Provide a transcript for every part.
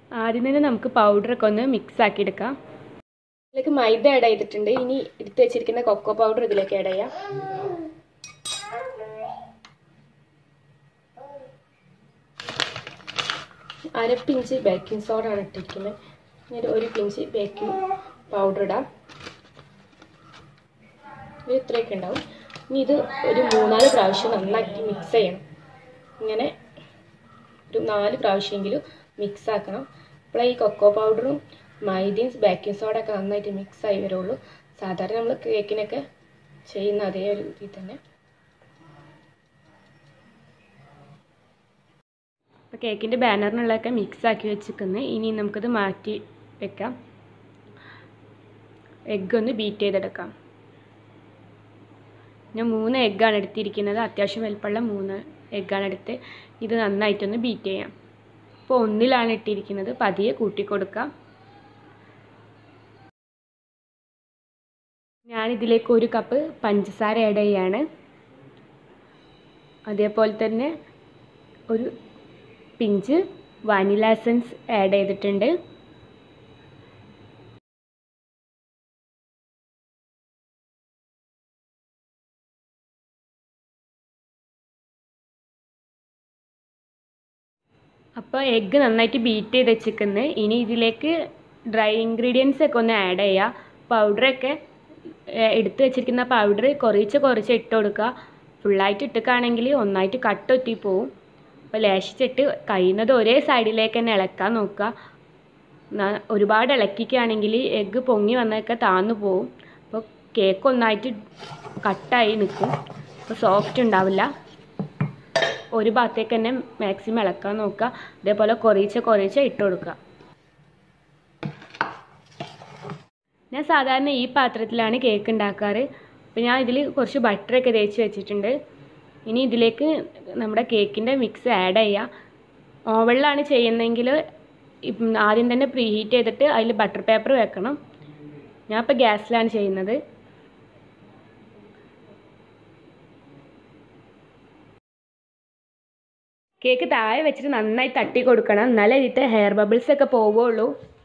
ആദ്യം തന്നെ നമുക്ക് പൗഡറൊക്കെ ഒന്ന് മിക്സ് ആക്കി എടുക്കാം ഇതിലേക്ക് മൈദ ആഡ് ചെയ്തിട്ടുണ്ട് ഇനി എടുത്ത് വെച്ചിരിക്കുന്ന കൊക്കോ പൗഡർ ഇതിലേക്ക് ആഡ് ചെയ്യാം അര പിഞ്ച് ബേക്കിംഗ് സോഡ ആണ് ഇട്ടിരിക്കുന്നത് ഇനി ഒരു പിഞ്ച് ബേക്കിംഗ് പൗഡർ ഇടാം ഇത് ഇത്രയൊക്കെ ഉണ്ടാവും ഇനി ഇത് ഒരു മൂന്നാല് പ്രാവശ്യം നന്നായിട്ട് മിക്സ് ചെയ്യണം ഇങ്ങനെ ഒരു നാല് പ്രാവശ്യമെങ്കിലും മിക്സ് ആക്കണം അപ്പോൾ ഈ കൊക്കോ പൗഡറും മൈദയും ബേക്കിംഗ് സോഡ ഒക്കെ നന്നായിട്ട് മിക്സ് ആയി വരുള്ളൂ സാധാരണ നമ്മൾ കേക്കിനൊക്കെ ചെയ്യുന്ന അതേ ഒരു ഇതിൽ തന്നെ അപ്പോൾ കേക്കിൻ്റെ ബാനറിനുള്ളതൊക്കെ മിക്സ് ആക്കി വെച്ചിരിക്കുന്നത് ഇനി നമുക്കത് മാറ്റി വെക്കാം എഗ്ഗ് ഒന്ന് ബീറ്റ് ചെയ്തെടുക്കാം ഞാൻ മൂന്ന് എഗ്ഗാണ് എടുത്തിരിക്കുന്നത് അത്യാവശ്യം വലിപ്പമുള്ള മൂന്ന് എഗ്ഗാണ് എടുത്ത് ഇത് നന്നായിട്ടൊന്ന് ബീറ്റ് ചെയ്യാം ഇപ്പോൾ ഒന്നിലാണ് ഇട്ടിരിക്കുന്നത് പതിയെ കൂട്ടി കൊടുക്കാം ഞാനിതിലേക്ക് ഒരു കപ്പ് പഞ്ചസാര ആഡ് ചെയ്യാണ് അതേപോലെ തന്നെ ഒരു പിഞ്ച് വാനില എസൻസ് ആഡ് ചെയ്തിട്ടുണ്ട് അപ്പോൾ എഗ്ഗ് നന്നായിട്ട് ബീറ്റ് ചെയ്ത് വെച്ചിരിക്കുന്നത് ഇനി ഇതിലേക്ക് ഡ്രൈ ഇൻഗ്രീഡിയൻസ് ഒക്കെ ഒന്ന് ആഡ് ചെയ്യുക പൗഡറൊക്കെ എടുത്ത് വെച്ചിരിക്കുന്ന പൗഡർ കുറച്ച് കുറച്ച് ഇട്ട് കൊടുക്കുക ഫുള്ളായിട്ട് ഇട്ടുകയാണെങ്കിൽ ഒന്നായിട്ട് കട്ടൊറ്റി പോവും അപ്പോൾ ലേശിച്ചിട്ട് കഴിയുന്നത് ഒരേ സൈഡിലേക്ക് തന്നെ ഇളക്കാൻ നോക്കുക ന- ഒരുപാട് ഇളക്കിക്കുകയാണെങ്കിൽ എഗ്ഗ് പൊങ്ങി വന്നൊക്കെ താന്നു പോവും അപ്പോൾ കേക്ക് ഒന്നായിട്ട് കട്ടായി നിൽക്കും അപ്പോൾ സോഫ്റ്റ് ഉണ്ടാവില്ല ഒരു ഭാഗത്തേക്ക് തന്നെ മാക്സിമം ഇളക്കാൻ നോക്കുക അതേപോലെ കുറേശ്ശെ കുറേശ്ശെ ഇട്ട് കൊടുക്കുക ഞാൻ സാധാരണ ഈ പാത്രത്തിലാണ് കേക്ക് ഉണ്ടാക്കാറ് അപ്പോൾ ഞാൻ ഇതിൽ കുറച്ച് ബട്ടറൊക്കെ തേച്ച് വെച്ചിട്ടുണ്ട് ഇനി ഇതിലേക്ക് നമ്മുടെ കേക്കിൻ്റെ മിക്സ് ആഡ് ചെയ്യുക ഓവനിലാണ് ചെയ്യുന്നതെങ്കിൽ ഇപ്പം ആദ്യം തന്നെ പ്രീ ഹീറ്റ് ചെയ്തിട്ട് അതിൽ ബട്ടർ പേപ്പർ വെക്കണം ഞാൻ ഇപ്പോൾ ഗ്യാസിലാണ് ചെയ്യുന്നത് കേക്ക് താഴെ വെച്ചിട്ട് നന്നായി തട്ടി കൊടുക്കണം എന്നാലേ ഇതിൻ്റെ ഹെയർ ബബിൾസ് ഒക്കെ പോവുള്ളൂ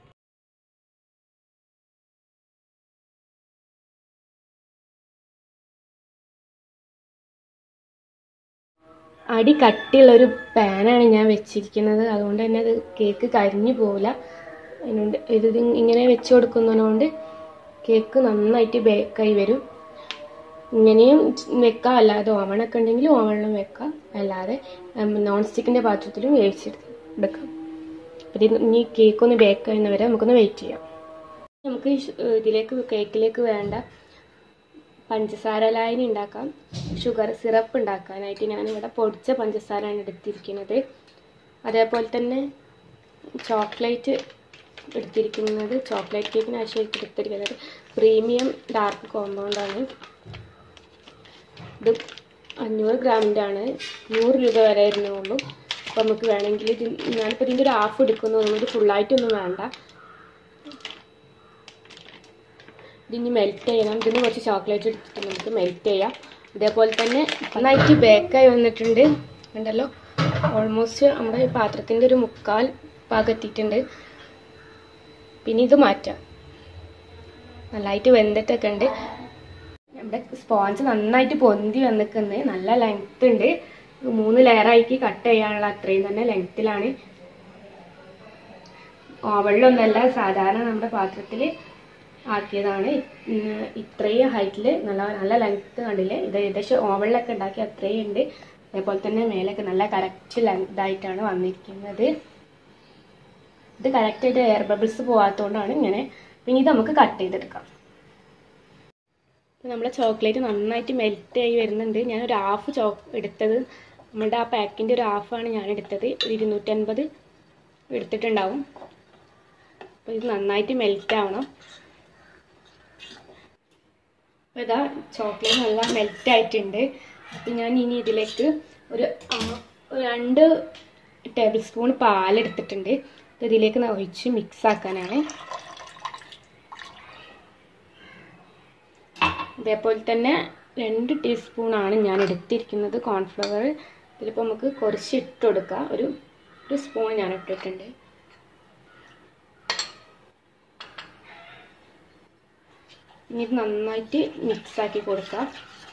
അടി കട്ടിയുള്ളൊരു പാനാണ് ഞാൻ വെച്ചിരിക്കുന്നത് അതുകൊണ്ട് തന്നെ അത് കേക്ക് കരിഞ്ഞു പോവില്ല അതിനുകൊണ്ട് ഇത് ഇ- ഇങ്ങനെ വെച്ച് കൊടുക്കുന്നതുകൊണ്ട് കേക്ക് നന്നായിട്ട് ബേക്കായി വരും ഇങ്ങനെയും വെക്കാം അല്ലാതെ ഓവണൊക്കെ ഉണ്ടെങ്കിൽ ഓവണിലും വെക്കാം അല്ലാതെ നോൺ സ്റ്റിക്കിൻ്റെ പാത്രത്തിലും വേവിച്ചെടുക്കാം എടുക്കാം അപ്പോൾ ഇത് ഇനി കേക്ക് ഒന്ന് ബേക്ക് ചെയ്യുന്നവരെ നമുക്കൊന്ന് വെയിറ്റ് ചെയ്യാം നമുക്ക് ഈ ഷ്- ഇതിലേക്ക് കേക്കിലേക്ക് വേണ്ട പഞ്ചസാര ലായനി ഉണ്ടാക്കാം ഷുഗർ സിറപ്പ് ഉണ്ടാക്കാനായിട്ട് ഞാനിവിടെ പൊടിച്ച പഞ്ചസാരയാണ് എടുത്തിരിക്കുന്നത് അതേപോലെ തന്നെ ചോക്ലേറ്റ് എടുത്തിരിക്കുന്നത് ചോക്ലേറ്റ് കേക്കിന് ആവശ്യമായിട്ട് എടുത്തിരിക്കുന്നത് പ്രീമിയം ഡാർക്ക് കോമ്പൗണ്ടാണ് ഇത് അഞ്ഞൂറ് ഗ്രാമിൻ്റെ ആണ് നൂറ് രൂപ വരെ ഇരുന്നുള്ളൂ അപ്പോൾ നമുക്ക് വേണമെങ്കിൽ ഇത് ഞാനിപ്പോൾ ഇതിൻ്റെ ഒരു ഹാഫ് എടുക്കുന്നു ഇത് ഫുള്ളായിട്ടൊന്നും വേണ്ട ഇതിനി മെൽറ്റ് ചെയ്യണം ഇതിന് കുറച്ച് ചോക്ലേറ്റ് എടുത്തിട്ട് നമുക്ക് മെൽറ്റ് ചെയ്യാം അതേപോലെ തന്നെ നന്നായിട്ട് ബേക്കായി വന്നിട്ടുണ്ട് ഉണ്ടല്ലോ ഓൾമോസ്റ്റ് നമ്മുടെ ഈ പാത്രത്തിൻ്റെ ഒരു മുക്കാൽ പാകെത്തിയിട്ടുണ്ട് പിന്നെ ഇത് മാറ്റാം നന്നായിട്ട് വെന്തിട്ടൊക്കെ ഉണ്ട് നമ്മുടെ സ്പോഞ്ച് നന്നായിട്ട് പൊന്തി വന്നിക്കുന്നത് നല്ല ലെങ്ത് ഉണ്ട് മൂന്ന് ലെയറായിട്ട് കട്ട് ചെയ്യാനുള്ള അത്രയും തന്നെ ലെങ്ത്തിലാണ് ഓവളിലൊന്നല്ല സാധാരണ നമ്മുടെ പാത്രത്തിൽ ആക്കിയതാണ് ഉം, ഇത്രയും ഹൈറ്റിൽ നല്ല നല്ല ലെങ്ത്ത് കണ്ടില്ലേ ഇത് ഏകദേശം ഓവളിലൊക്കെ ഉണ്ടാക്കി അത്രയും ഉണ്ട് അതേപോലെ തന്നെ മേലൊക്കെ നല്ല കറക്റ്റ് ലെങ്തായിട്ടാണ് വന്നിരിക്കുന്നത് ഇത് കറക്റ്റായിട്ട് എയർ ബബിൾസ് പോകാത്തതുകൊണ്ടാണ് ഇങ്ങനെ പിന്നെ ഇത് നമുക്ക് കട്ട് ചെയ്തെടുക്കാം നമ്മളെ ചോക്ലേറ്റ് നന്നായിട്ട് മെൽറ്റ് ആയി വരുന്നുണ്ട് ഞാൻ ഒരു ഹാഫ് ചോ എടുത്തത് നമ്മളുടെ ആ പാക്കിൻ്റെ ഒരു ഹാഫാണ് ഞാൻ എടുത്തത് ഒരു ഇരുന്നൂറ്റൻപത് എടുത്തിട്ടുണ്ടാവും അപ്പോൾ ഇത് നന്നായിട്ട് മെൽറ്റ് ആവണം അപ്പോൾ ഇതാ ചോക്ലേറ്റ് നല്ല മെൽറ്റ് ആയിട്ടുണ്ട് അപ്പം ഞാൻ ഇനി ഇതിലേക്ക് ഒരു ആ- ഒരു രണ്ട് ടേബിൾ സ്പൂൺ പാലെടുത്തിട്ടുണ്ട് ഇത് ഇതിലേക്ക് ന- ഒഴിച്ച് മിക്സ് ആക്കാനാണ് അതേപോലെ തന്നെ രണ്ട് ടീസ്പൂണാണ് ഞാൻ എടുത്തിരിക്കുന്നത് കോൺഫ്ലവർ ഇതിലിപ്പോൾ നമുക്ക് കുറച്ച് ഇട്ട് കൊടുക്കാം ഒരു ഒരു സ്പൂൺ ഞാൻ ഇട്ടിട്ടുണ്ട് ഇനി ഇത് നന്നായിട്ട് മിക്സ് ആക്കി കൊടുക്കാം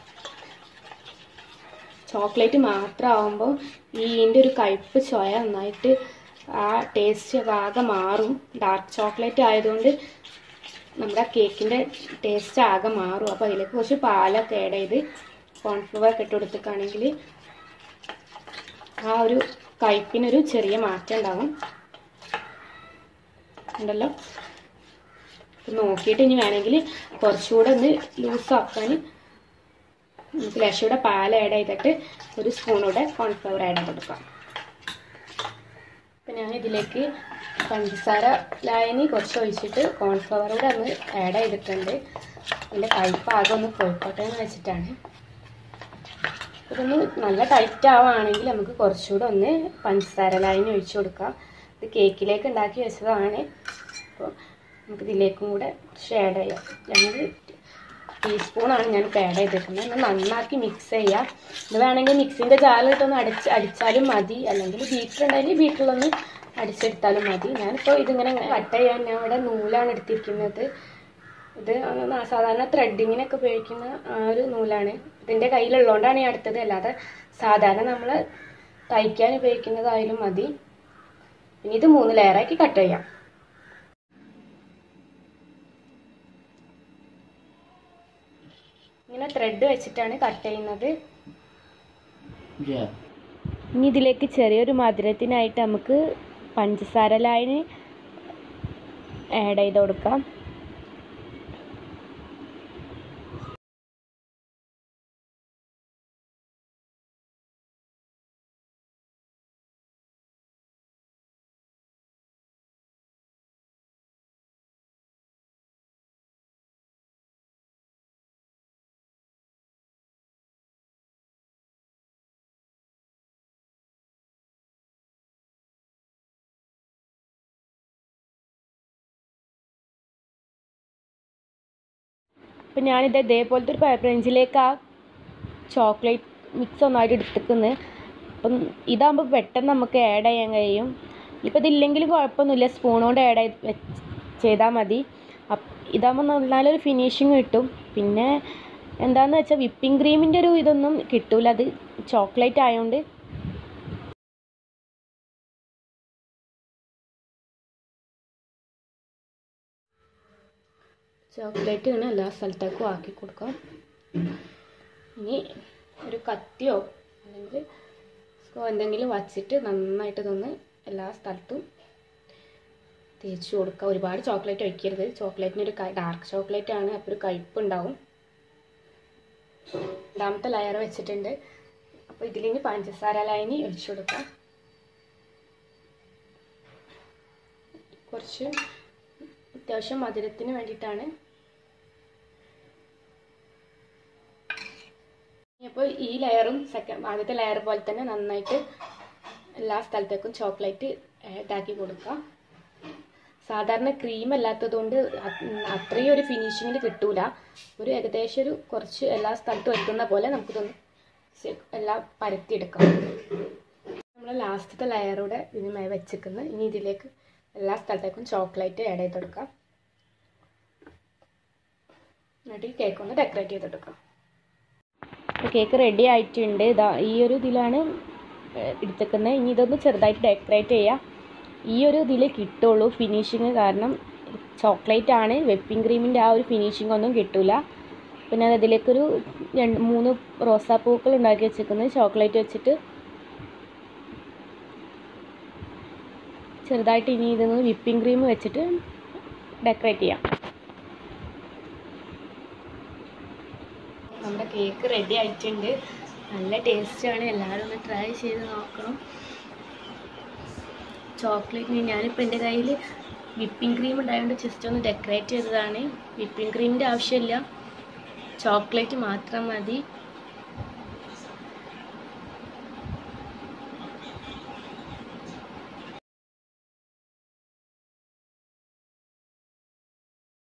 ചോക്ലേറ്റ് മാത്രം ആവുമ്പോൾ ഈ ഇതിൻ്റെ ഒരു കയ്പ്പ് ചൊയ നന്നായിട്ട് ആ ടേസ്റ്റ് ഒക്കെ ആകെ മാറും ഡാർക്ക് ചോക്ലേറ്റ് ആയതുകൊണ്ട് നമ്മുടെ കേക്കിൻ്റെ ടേസ്റ്റ് ആകെ മാറും അപ്പോൾ അതിലേക്ക് കുറച്ച് പാലൊക്കെ ആഡ് ചെയ്ത് കോൺഫ്ലവർ ഒക്കെ ഇട്ട് കൊടുത്തിട്ടാണെങ്കിൽ ആ ഒരു കയ്പ്പിനൊരു ചെറിയ മാറ്റം ഉണ്ടാവും ഉണ്ടല്ലോ ഇപ്പം നോക്കിയിട്ട് ഇനി വേണമെങ്കിൽ കുറച്ചുകൂടെ ഒന്ന് ലൂസാക്കാൻ നമുക്ക് ലക്ഷയുടെ പാൽ ആഡ് ചെയ്തിട്ട് ഒരു സ്പൂണൂടെ കോൺഫ്ലവർ ആഡ് ചെയ്ത് കൊടുക്കാം അപ്പം ഞാൻ ഇതിലേക്ക് പഞ്ചസാര ലായനി കുറച്ച് ഒഴിച്ചിട്ട് കോൺഫ്ലവർ കൂടെ ഒന്ന് ആഡ് ചെയ്തിട്ടുണ്ട് അതിൻ്റെ കയ്പ്പ് ആകെ ഒന്ന് പോയിക്കോട്ടെ എന്ന് വെച്ചിട്ടാണ് ഇതൊന്ന് നല്ല ടൈറ്റ് ആവുകയാണെങ്കിൽ നമുക്ക് കുറച്ചുകൂടെ ഒന്ന് പഞ്ചസാര ലായനി ഒഴിച്ചു കൊടുക്കാം ഇത് കേക്കിലേക്ക് ഉണ്ടാക്കി വെച്ചതാണ് അപ്പോൾ നമുക്ക് ഇതിലേക്കും കൂടെ കുറച്ച് ആഡ് ചെയ്യാം രണ്ട് ടീസ്പൂണാണ് ഞാൻ ഇപ്പോൾ ആഡ് ചെയ്തിരിക്കുന്നത് ഒന്ന് നന്നാക്കി മിക്സ് ചെയ്യാം ഇത് വേണമെങ്കിൽ മിക്സിൻ്റെ ജാലിട്ടൊന്ന് അടിച്ച് അടിച്ചാലും മതി അല്ലെങ്കിൽ ബീറ്റർ ഉണ്ടെങ്കിൽ ബീറ്ററിലൊന്ന് അടിച്ചെടുത്താലും മതി ഞാനിപ്പോൾ ഇതിങ്ങനെ കട്ട് ചെയ്യാൻ ഞാൻ ഇവിടെ നൂലാണ് എടുത്തിരിക്കുന്നത് ഇത് സാധാരണ ത്രെഡിങ്ങിനൊക്കെ ഉപയോഗിക്കുന്ന ആ ഒരു നൂലാണ് ഇതിൻ്റെ കയ്യിലുള്ളതുകൊണ്ടാണ് ഞാൻ എടുത്തത് അല്ലാതെ സാധാരണ നമ്മൾ തയ്ക്കാൻ ഉപയോഗിക്കുന്നതായാലും മതി ഇനി ഇത് മൂന്ന് ലെയറാക്കി കട്ട് ചെയ്യാം ഇങ്ങനെ ത്രെഡ് വെച്ചിട്ടാണ് കട്ട് ചെയ്യുന്നത് Yeah. ഇനി ഇതിലേക്ക് ചെറിയൊരു മധുരത്തിനായിട്ട് നമുക്ക് പഞ്ചസാര ലായനി ആഡ് ചെയ്ത് കൊടുക്കാം അപ്പം ഞാനിത് ഇതേപോലത്തെ ഒരു പേപ്പർ ബെഞ്ചിലേക്ക് ആ ചോക്ലേറ്റ് മിക്സ് ഒന്നായിട്ട് എടുത്തിക്കുന്നത് അപ്പം ഇതാകുമ്പോൾ പെട്ടെന്ന് നമുക്ക് ആഡ് ചെയ്യാൻ കഴിയും ഇപ്പം ഇതില്ലെങ്കിലും കുഴപ്പമൊന്നുമില്ല സ്പൂൺ കൊണ്ട് ആഡ് ചെയ്ത് ചെയ്താൽ മതി അപ്പ് ഇതാകുമ്പോൾ നല്ലൊരു ഫിനിഷിങ് കിട്ടും പിന്നെ എന്താണെന്ന് വെച്ചാൽ വിപ്പിംഗ് ക്രീമിൻ്റെ ഒരു ഇതൊന്നും കിട്ടൂല അത് ചോക്ലേറ്റ് ആയതുകൊണ്ട് ചോക്ലേറ്റ് ഇങ്ങനെ എല്ലാ സ്ഥലത്തേക്കും ആക്കി കൊടുക്കാം ഇനി ഒരു കത്തിയോ അല്ലെങ്കിൽ സ്കോ എന്തെങ്കിലും വച്ചിട്ട് നന്നായിട്ട് ഇതൊന്ന് എല്ലാ സ്ഥലത്തും തേച്ച് കൊടുക്കുക ഒരുപാട് ചോക്ലേറ്റ് ഒഴിക്കരുത് ചോക്ലേറ്റിന് ഒരു ഡാർക്ക് ചോക്ലേറ്റ് ആണ് അപ്പോൾ ഒരു കയ്പ്പ് ഉണ്ടാവും രണ്ടാമത്തെ ലെയർ വെച്ചിട്ടുണ്ട് അപ്പോൾ ഇതിലിനി പഞ്ചസാര ലൈനി ഒഴിച്ചു കൊടുക്കാം കുറച്ച് അത്യാവശ്യം മധുരത്തിന് വേണ്ടിയിട്ടാണ് അപ്പോൾ ഈ ലെയറും സെക്കൻഡ് ആദ്യത്തെ ലെയർ പോലെ തന്നെ നന്നായിട്ട് എല്ലാ സ്ഥലത്തേക്കും ചോക്ലേറ്റ് ഇതാക്കി കൊടുക്കുക സാധാരണ ക്രീം അല്ലാത്തതുകൊണ്ട് അത്രയും ഒരു ഫിനിഷിങ്ങിൽ കിട്ടൂല ഒരു ഏകദേശം ഒരു കുറച്ച് എല്ലാ സ്ഥലത്തും എത്തുന്ന പോലെ നമുക്കിതൊന്ന് എല്ലാം പരത്തിയെടുക്കാം നമ്മൾ ലാസ്റ്റത്തെ ലെയറൂടെ ഇതിനുമായി വെച്ചിരിക്കുന്നത് ഇനി ഇതിലേക്ക് എല്ലാ സ്ഥലത്തേക്കും ചോക്ലേറ്റ് ആഡ് ചെയ്ത് കൊടുക്കാം എന്നിട്ട് ഈ കേക്ക് ഒന്ന് ഡെക്കറേറ്റ് ചെയ്തെടുക്കാം കേക്ക് റെഡി ആയിട്ടുണ്ട് ഇതാ ഈ ഒരു ഇതിലാണ് എടുത്തേക്കുന്നത് ഇനി ഇതൊന്ന് ചെറുതായിട്ട് ഡെക്കറേറ്റ് ചെയ്യാം ഈ ഒരു ഇതിൽ കിട്ടുള്ളൂ ഫിനിഷിങ് കാരണം ചോക്ലേറ്റ് ആണ് വെപ്പിംഗ് ക്രീമിൻ്റെ ആ ഒരു ഫിനിഷിംഗ് ഒന്നും കിട്ടില്ല പിന്നെ അതിലേക്കൊരു രണ്ട് മൂന്ന് റോസാപ്പൂക്കൾ ഉണ്ടാക്കി വെച്ചേക്കുന്നത് ചോക്ലേറ്റ് വെച്ചിട്ട് ചെറുതായിട്ട് ഇനി ഇതൊന്ന് വിപ്പിംഗ് ക്രീം വെച്ചിട്ട് ഡെക്കറേറ്റ് ചെയ്യാം നമ്മുടെ കേക്ക് റെഡി ആയിട്ടുണ്ട് നല്ല ടേസ്റ്റാണ് എല്ലാവരും ഒന്ന് ട്രൈ ചെയ്ത് നോക്കണം ചോക്ലേറ്റ് ഞാനിപ്പോൾ എൻ്റെ കയ്യിൽ വിപ്പിംഗ് ക്രീം ഉണ്ടായതുകൊണ്ട് ജസ്റ്റ് ഒന്ന് ഡെക്കറേറ്റ് ചെയ്തതാണ് വിപ്പിംഗ് ക്രീമിൻ്റെ ആവശ്യമില്ല ചോക്ലേറ്റ് മാത്രം മതി